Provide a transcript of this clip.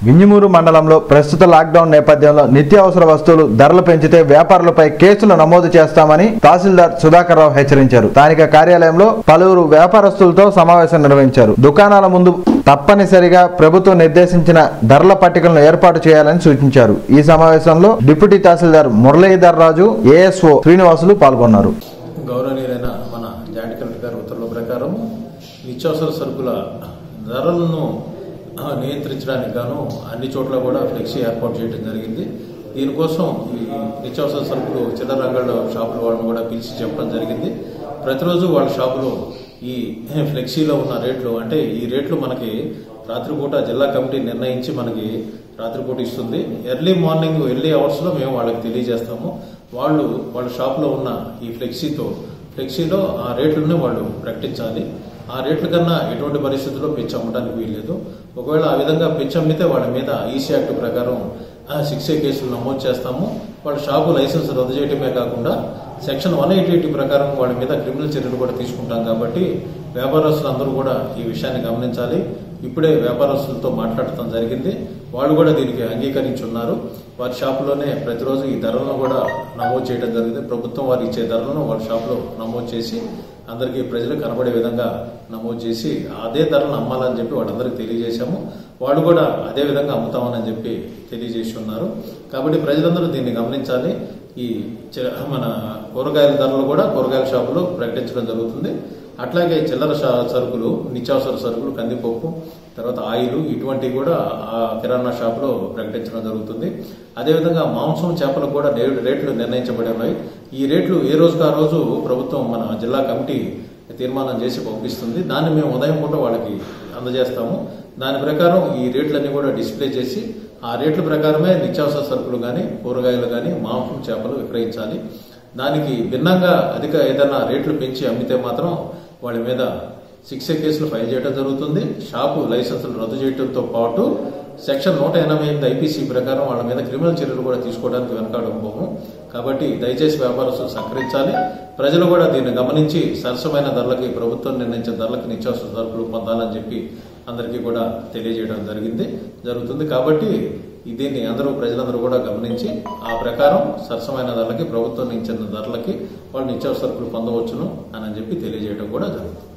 వింజమూరు మండలంలో ప్రస్తుత లాక్డౌన్ నేపథ్యంలో నిత్యావసర వస్తువులు ధరలు పెంచితే వ్యాపారులపై కేసులు నమోదు చేస్తామని తహసీల్దార్ సుధాకర్ రావు హెచ్చరించారు స్థానిక కార్యాలయంలో పలువురు వ్యాపారస్తులతో సమావేశం నిర్వహించారు దుకాణాల ముందు తప్పనిసరిగా ప్రభుత్వం నిర్దేశించిన ధరల పట్టికలను ఏర్పాటు చేయాలని సూచించారు ఈ సమావేశంలో డిప్యూటీ తహసీల్దార్ మురళీధర్ రాజు ఏఎస్ఓ శ్రీనివాసులు పాల్గొన్నారు గౌరవనీయులైన మన జాయింట్ కలెక్టర్ గారి ఉత్తర్వుల ప్రకారం నిత్యావసర సరుకుల ధరలను ఆ, నియంత్రించడానికి గాను అన్ని చోట్ల కూడా ఫ్లెక్సీ ఏర్పాటు చేయడం జరిగింది దీనికోసం ఈ నిత్యావసర సరుకులు చిల్లర రంగాల్లో షాపుల వాళ్ళని కూడా పిలిచి చెప్పడం జరిగింది ప్రతిరోజు వాళ్ళ షాపులో ఈ ఫ్లెక్సీలో ఉన్న రేట్లు అంటే ఈ రేట్లు మనకి రాత్రిపూట జిల్లా కమిటీ నిర్ణయించి మనకి రాత్రిపూట ఇస్తుంది ఎర్లీ మార్నింగ్ ఎర్లీ అవర్స్లో మేము వాళ్ళకి తెలియజేస్తాము వాళ్ళు వాళ్ళ షాప్లో ఉన్న ఈ ఫ్లెక్సీతో ఫ్లెక్సీలో ఆ రేట్లను వాళ్ళు ప్రకటించాలి ఆ రేట్ల కన్నా ఎటువంటి పరిస్థితుల్లో పిచ్చి అమ్మడానికి వీల్లేదు ఒకవేళ ఆ విధంగా పిచ్చి అమ్మితే వాళ్ళ మీద ఈసీ యాక్ట్ ప్రకారం ఆ, శిక్ష కేసులు నమోదు చేస్తాము వాళ్ళ షాపు లైసెన్స్ రద్దు చేయడమే కాకుండా సెక్షన్ వన్ ఎయిటీ ఎయిటీ ప్రకారం వాళ్ళ మీద క్రిమినల్ చర్యలు కూడా తీసుకుంటాం కాబట్టి వ్యాపారస్తులందరూ కూడా ఈ విషయాన్ని గమనించాలి ఇప్పుడే వ్యాపారస్తులతో మాట్లాడటం జరిగింది వాళ్ళు కూడా దీనికి అంగీకరించి ఉన్నారు వారి షాపులోనే ప్రతిరోజు ఈ ధరలను కూడా నమోదు చేయడం జరిగింది ప్రభుత్వం వారు ఇచ్చే ధరలను వాళ్ళ షాపులో నమోదు చేసి అందరికీ ప్రజలు కనబడే విధంగా నమోదు చేసి అదే ధరలను అమ్మాలని చెప్పి వాళ్ళందరికీ తెలియజేశాము వాళ్ళు కూడా అదే విధంగా అమ్ముతామని చెప్పి తెలియజేసి ఉన్నారు కాబట్టి ప్రజలందరూ దీన్ని గమనించాలి ఈ చి- మన కూరగాయల ధరలు కూడా కూరగాయల షాపులో ప్రకటించడం జరుగుతుంది అట్లాగే చిల్లర షా- సరుకులు నిత్యావసర సరుకులు కందిపప్పు తర్వాత ఆయిల్ ఇటువంటివి కూడా ఆ కిరాణా షాపులో ప్రకటించడం జరుగుతుంది అదేవిధంగా మాంసం చేపలకు కూడా రే- రేట్లు నిర్ణయించబడి ఉన్నాయి ఈ రేట్లు ఏ రోజుకు ఆ రోజు ప్రభుత్వం మన జిల్లా కమిటీ తీర్మానం చేసి పంపిస్తుంది దాన్ని మేము ఉదయం పూట వాళ్ళకి అందజేస్తాము దాని ప్రకారం ఈ రేట్లన్నీ కూడా డిస్ప్లే చేసి ఆ రేట్ల ప్రకారమే నిత్యావసర సరుకులు కానీ కూరగాయలు కానీ మాంసం చేపలు విక్రయించాలి దానికి భిన్నంగా అధిక ఏదైనా రేట్లు పెంచి అమ్మితే మాత్రం వాళ్ళ మీద శిక్ష కేసులు ఫైల్ చేయడం జరుగుతుంది షాపు లైసెన్సులు రద్దు చేయడంతో పాటు సెక్షన్ నూట ఎనభై ఎనిమిది ఐపీసీ ప్రకారం వాళ్ళ మీద క్రిమినల్ చర్యలు కూడా తీసుకోవడానికి వెనకాడకపోము కాబట్టి దయచేసి వ్యాపారస్తులు సహకరించాలి ప్రజలు కూడా దీన్ని గమనించి సరసమైన ధరలకి ప్రభుత్వం నిర్ణయించిన ధరలకి నిత్యావసర సరుకులు పొందాలని చెప్పి అందరికీ కూడా తెలియజేయడం జరిగింది జరుగుతుంది కాబట్టి ఈ దీన్ని అందరూ ప్రజలందరూ కూడా గమనించి ఆ ప్రకారం సరసమైన ధరలకి ప్రభుత్వం ఇచ్చిన ధరలకి వాళ్ళు నిత్యావసర సరుకులు పొందవచ్చును అని చెప్పి తెలియజేయడం కూడా జరుగుతుంది